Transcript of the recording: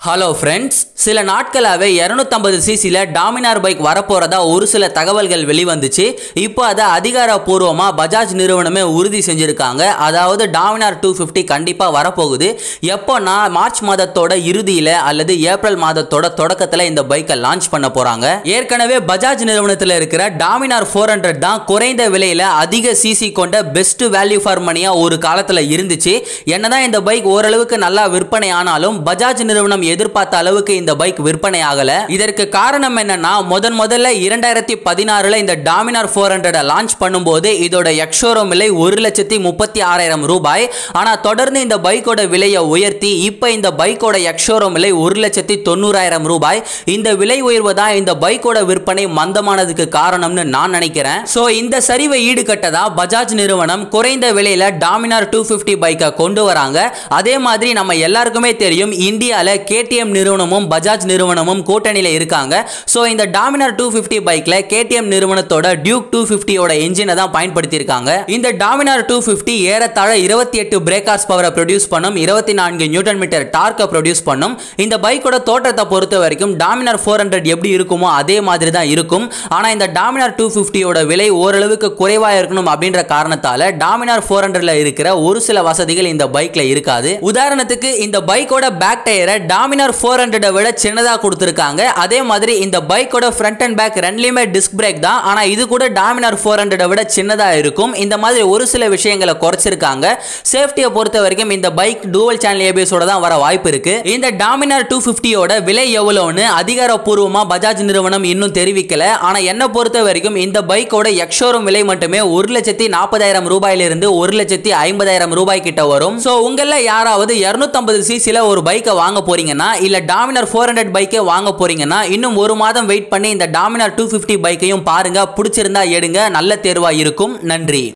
hello friends சில நாட்களாகவே இரநூத்தம்பது சிசியில் டாமினார் பைக் வரப்போகிறதா ஒரு சில தகவல்கள் வெளிவந்துச்சு இப்போ அதை அதிகாரப்பூர்வமாக பஜாஜ் நிறுவனமே உறுதி செஞ்சுருக்காங்க அதாவது டாமினார் டூ ஃபிஃப்டி கண்டிப்பாக வரப்போகுது எப்போனா மார்ச் மாதத்தோட இறுதியில் அல்லது ஏப்ரல் மாதத்தோட தொடக்கத்தில் இந்த பைக்கை லான்ச் பண்ண போகிறாங்க ஏற்கனவே பஜாஜ் நிறுவனத்தில் இருக்கிற டாமினார் ஃபோர் ஹண்ட்ரட் தான் குறைந்த விலையில் அதிக சிசி கொண்ட பெஸ்ட் வேல்யூ ஃபார் மணியாக ஒரு காலத்தில் இருந்துச்சு என்னதான் இந்த பைக் ஓரளவுக்கு நல்லா விற்பனை ஆனாலும் பஜாஜ் நிறுவனம் எதிர்பார்த்த அளவுக்கு இந்த பைக் விற்பனை ஆகல இதற்கு காரணம் என்னன்னா முதன் முதல்ல இரண்டாயிரத்தி பதினாறுல இந்த டாமினார் ஃபோர் ஹண்ட்ரட் லான்ச் பண்ணும்போது இதோட எக்ஷோரூம் விலை ஒரு லட்சத்தி முப்பத்தி ஆறாயிரம் ரூபாய் ஆனா தொடர்ந்து இந்த பைக்கோட விலையை உயர்த்தி இப்போ இந்த பைக்கோட எக்ஷோரூம் விலை ஒரு லட்சத்தி தொண்ணூறாயிரம் ரூபாய் இந்த விலை உயர்வு தான் இந்த பைக்கோட விற்பனை மந்தமானதுக்கு காரணம்னு நான் நினைக்கிறேன் ஸோ இந்த சரிவை ஈடுகட்டதா பஜாஜ் நிறுவனம் குறைந்த விலையில டாமினார் டூ ஃபிஃப்டி பைக்கை கொண்டு வராங்க அதே மாதிரி நம்ம எல்லாருக்குமே தெரியும் இந்தியாவில் கேடிஎம் நிறுவனமும் பஜாஜ் நிறுவனமும் கூட்டணியில் இருக்காங்க ஸோ இந்த டாமினார் டூ ஃபிஃப்டி பைக்கில் கேடிஎம் நிறுவனத்தோட டியூக் டூ ஃபிஃப்டியோட என்ஜினை தான் பயன்படுத்தியிருக்காங்க இந்த டாமினார் டூ ஃபிஃப்டி ஏறத்தாழ இருபத்தி எட்டு பிரேக்கார்ஸ் பவரை ப்ரொடியூஸ் பண்ணும் இருபத்தி நான்கு நியூட்டன் மீட்டர் டார்க்கை ப்ரொடியூஸ் பண்ணும் இந்த பைக்கோட தோற்றத்தை பொறுத்த வரைக்கும் டாமினார் ஃபோர் ஹண்ட்ரட் எப்படி இருக்குமோ அதே மாதிரி தான் இருக்கும் ஆனால் இந்த டாமினார் டூ ஃபிஃப்டியோட விலை ஓரளவுக்கு குறைவாக இருக்கணும் அப்படின்ற காரணத்தால் டாமினார் ஃபோர் ஹண்ட்ரட்ல இருக்கிற ஒரு சில வசதிகள் இந்த பைக்ல இருக்காது உதாரணத்துக்கு இந்த பைக்கோட பேக் டயரை டாமினார் ஃபோர் ஹண்ட்ரடை விட சின்னதாக கொடுத்துருக்காங்க அதே மாதிரி இந்த பைக்கோட ஃப்ரண்ட் அண்ட் பேக் ரெண்டுலையுமே டிஸ்க் பிரேக் தான் ஆனால் இது கூட டாமினார் ஃபோர் ஹண்ட்ரடை விட சின்னதாக இருக்கும் இந்த மாதிரி ஒரு சில விஷயங்களை குறைச்சிருக்காங்க சேஃப்டியை பொறுத்த வரைக்கும் இந்த பைக் டூவல் சேனல் ஏபிஎஸோட தான் வர வாய்ப்பு இருக்கு இந்த டாமினார் டூ ஃபிஃப்டியோட விலை எவ்வளோன்னு அதிகாரப்பூர்வமாக பஜாஜ் நிறுவனம் இன்னும் தெரிவிக்கல ஆனால் என்னை பொறுத்த வரைக்கும் இந்த பைக்கோட எக்ஷோரூம் விலை மட்டுமே ஒரு லட்சத்தி நாற்பதாயிரம் ரூபாயிலிருந்து ஒரு லட்சத்தி ஐம்பதாயிரம் ரூபாய் கிட்ட வரும் ஸோ உங்களில் யாராவது இரநூத்தம்பது சிசியில் ஒரு பைக்கை வாங்க போறீங்கன்னா இல்லை டாமினார் ஃபோர் ஹண்ட்ரட் பைக்கே வாங்க போறீங்கன்னா இன்னும் ஒரு மாதம் வெயிட் பண்ணி இந்த டாமினார் டூ ஃபிஃப்டி பைக்கையும் பாருங்க பிடிச்சிருந்தா எடுங்க நல்ல தேர்வாக இருக்கும் நன்றி